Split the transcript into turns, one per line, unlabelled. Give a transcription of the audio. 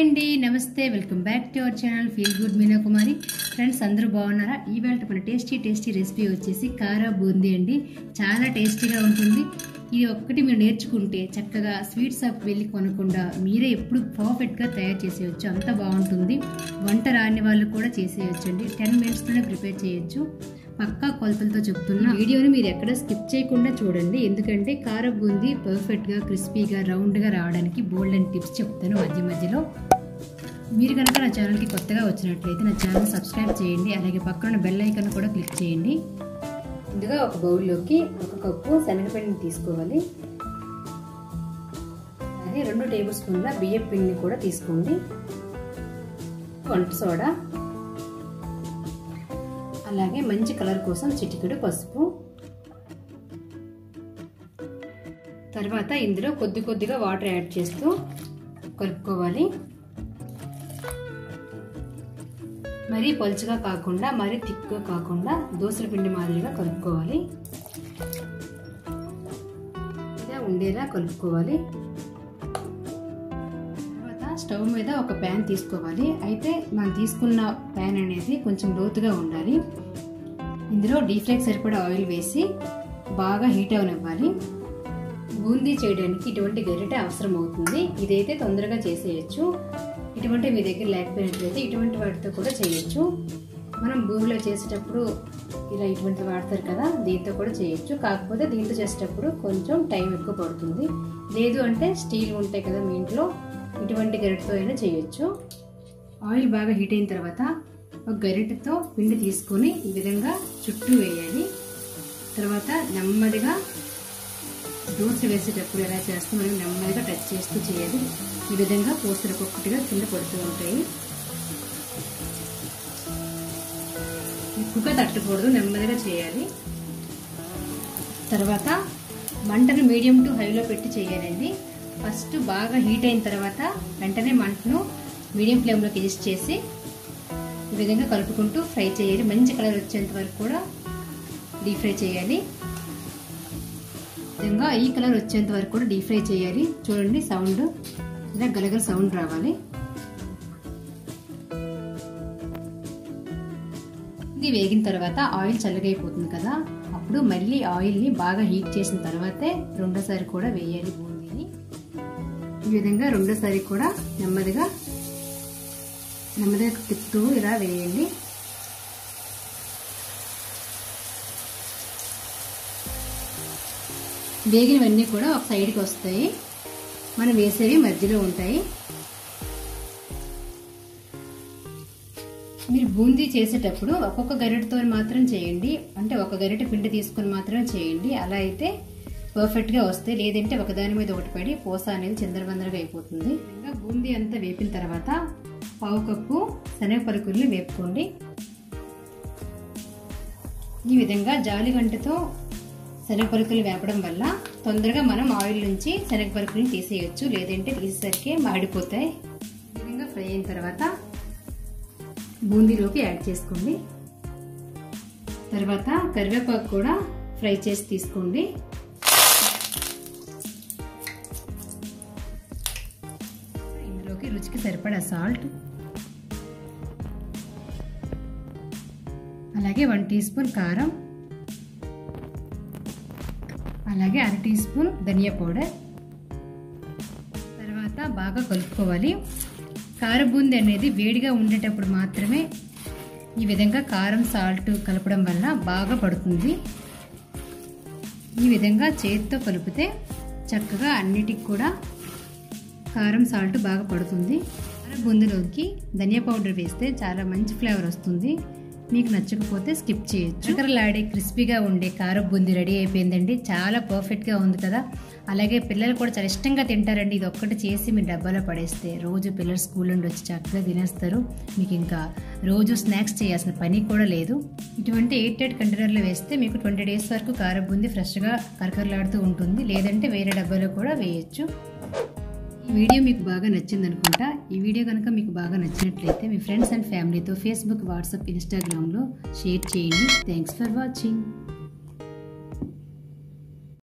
అండి నమస్తే welcome back to our channel feel good Meena Kumari friends అందరూ బాగున్నారా ఈవేళ మన టేస్టీ టేస్టీ రెసిపీ వచ్చేసి కారా బూందీ అండి చాలా టేస్టీగా ఉంటుంది ఇది ఒక్కటి మీరు నేర్చుకుంటే చక్కగా స్వీట్ షాప్ వెళ్ళి కొనకుండా మీరే ఎప్పుడు పర్ఫెక్ట్గా తయారు చేసేయచ్చు అంత బాగుంటుంది వంట రాని వాళ్ళు కూడా చేసేయచ్చు అండి టెన్ మినిట్స్లోనే ప్రిపేర్ చేయొచ్చు పక్కా కొలతలతో చెప్తున్నా వీడియోని మీరు ఎక్కడ స్కిప్ చేయకుండా చూడండి ఎందుకంటే కార బూందీ పర్ఫెక్ట్గా క్రిస్పీగా రౌండ్గా రావడానికి బోల్డ్ అండ్ టిప్స్ చెప్తాను మధ్య మధ్యలో మీరు కనుక నా ఛానల్కి కొత్తగా వచ్చినట్లయితే నా ఛానల్ సబ్స్క్రైబ్ చేయండి అలాగే పక్కన బెల్ ఐకాన్ కూడా క్లిక్ చేయండి ముందుగా ఒక బౌల్లోకి ఒక కప్పు శనగపిండిని తీసుకోవాలి అలాగే రెండు టేబుల్ స్పూన్ల బియ్యం పిండిని కూడా తీసుకోండి వంట సోడా అలాగే మంచి కలర్ కోసం చిటికెడు పసుపు తర్వాత ఇందులో కొద్ది కొద్దిగా వాటర్ యాడ్ చేస్తూ కలుపుకోవాలి మరీ పలుచగా కాకుండా మరీ థిక్గా కాకుండా దోసల పిండి మాదిరిగా కలుపుకోవాలి ఇలా ఉండేలా కలుపుకోవాలి తర్వాత స్టవ్ మీద ఒక ప్యాన్ తీసుకోవాలి అయితే మనం తీసుకున్న ప్యాన్ అనేది కొంచెం లోతుగా ఉండాలి ఇందులో డీప్ ఫ్రైకి సరిపడా ఆయిల్ వేసి బాగా హీట్ అవనివ్వాలి బూందీ చేయడానికి ఇటువంటి గరిటె అవసరం అవుతుంది ఇదైతే తొందరగా చేసేయచ్చు ఇటువంటి మీ దగ్గర లేకపోయినట్లయితే ఇటువంటి వాటితో కూడా చేయొచ్చు మనం భూమిలో చేసేటప్పుడు ఇలా ఇటువంటి వాడతారు కదా దీంతో కూడా చేయొచ్చు కాకపోతే దీంతో చేసేటప్పుడు కొంచెం టైం ఎక్కువ పడుతుంది లేదు అంటే స్టీల్ ఉంటాయి కదా మీ ఇంట్లో ఇటువంటి గరిటెతో అయినా చేయొచ్చు ఆయిల్ బాగా హీట్ అయిన తర్వాత ఒక గరిటెతో పిండి తీసుకొని ఈ విధంగా చుట్టూ వేయాలి తర్వాత నెమ్మదిగా దోశ వేసేటప్పుడు ఎలా చేస్తాం మనం నెమ్మదిగా టచ్ చేస్తూ చేయాలి ఈ విధంగా పూసలు ఒక్కొక్కటిగా కింద పడుతూ ఉంటాయి ఎక్కువగా తట్టకూడదు నెమ్మదిగా చేయాలి తర్వాత మంటను మీడియం టు హైలో పెట్టి చేయాలండి ఫస్ట్ బాగా హీట్ అయిన తర్వాత వెంటనే మంటను మీడియం ఫ్లేమ్లోకి అడ్జస్ట్ చేసి ఈ విధంగా కలుపుకుంటూ ఫ్రై చేయాలి మంచి కలర్ వచ్చేంత వరకు కూడా డీప్ ఫ్రై చేయాలి విధంగా ఈ కలర్ వచ్చేంత వరకు కూడా డీప్ ఫ్రై చేయాలి చూడండి సౌండ్ ఇలా గలగల సౌండ్ రావాలి ఇది వేగిన తర్వాత ఆయిల్ చల్లగైపోతుంది కదా అప్పుడు మళ్ళీ ఆయిల్ని బాగా హీట్ చేసిన తర్వాతే రెండోసారి కూడా వేయాలి బూందీని ఈ విధంగా రెండోసారి కూడా నెమ్మదిగా నెమ్మదిగా తిప్పుతూ ఇలా వేయండి వేగినవన్నీ కూడా ఒక సైడ్కి వస్తాయి మనం వేసేవి మధ్యలో ఉంటాయి మీరు బూందీ చేసేటప్పుడు ఒక్కొక్క గరిటెతో మాత్రం చేయండి అంటే ఒక గరిటె పిండి తీసుకొని మాత్రం చేయండి అలా అయితే పర్ఫెక్ట్గా వస్తాయి లేదంటే ఒకదాని మీద ఒకటి పడి పూస అనేది చిందరబందరగా అయిపోతుంది ఇంకా బూందీ అంతా వేపిన తర్వాత పావు కప్పు శనగ పలుకుల్ని వేపుకోండి ఈ విధంగా జాలి గంటతో శనగ పలుకులు వేపడం వల్ల తొందరగా మనం ఆయిల్ నుంచి శనగ పలుకుని తీసేయచ్చు లేదంటే తీసేసరికి మాడిపోతాయి ఈ విధంగా ఫ్రై అయిన తర్వాత బూందీలోకి యాడ్ చేసుకోండి తర్వాత కరివేపాకు కూడా ఫ్రై చేసి తీసుకోండి ఇందులోకి రుచికి సరిపడా సాల్ట్ అలాగే వన్ టీ స్పూన్ కారం అలాగే అర టీ స్పూన్ ధనియా పౌడర్ తర్వాత బాగా కలుపుకోవాలి కారబూంది అనేది వేడిగా ఉండేటప్పుడు మాత్రమే ఈ విధంగా కారం సాల్ట్ కలపడం వల్ల బాగా పడుతుంది ఈ విధంగా చేతితో కలిపితే చక్కగా అన్నిటికి కూడా కారం సాల్ట్ బాగా పడుతుంది బూందిలోకి ధనియా పౌడర్ వేస్తే చాలా మంచి ఫ్లేవర్ వస్తుంది మీకు నచ్చకపోతే స్కిప్ చేయొచ్చు చక్కెరలాడే క్రిస్పీగా ఉండే కారం బూందీ రెడీ అయిపోయిందండి చాలా పర్ఫెక్ట్గా ఉంది కదా అలాగే పిల్లలు కూడా చాలా ఇష్టంగా తింటారండి ఇది ఒక్కటి చేసి మీ డబ్బాలో పడేస్తే రోజు పిల్లలు స్కూల్ నుండి వచ్చి చక్కగా తినేస్తారు మీకు ఇంకా రోజు స్నాక్స్ చేయాల్సిన పని కూడా లేదు ఇటువంటి ఎయిట్ ఎయిట్ కంటైనర్లో వేస్తే మీకు ట్వంటీ డేస్ వరకు కారం బూందీ ఫ్రెష్గా కరకరలాడుతూ ఉంటుంది లేదంటే వేరే డబ్బాలో కూడా వేయచ్చు ఈ వీడియో మీకు బాగా నచ్చింది అనుకుంటా ఈ వీడియో కనుక మీకు బాగా నచ్చినట్లయితే మీ ఫ్రెండ్స్ అండ్ ఫ్యామిలీతో ఫేస్బుక్ వాట్సాప్ ఇన్స్టాగ్రామ్లో షేర్ చేయండి థ్యాంక్స్ ఫర్ వాచింగ్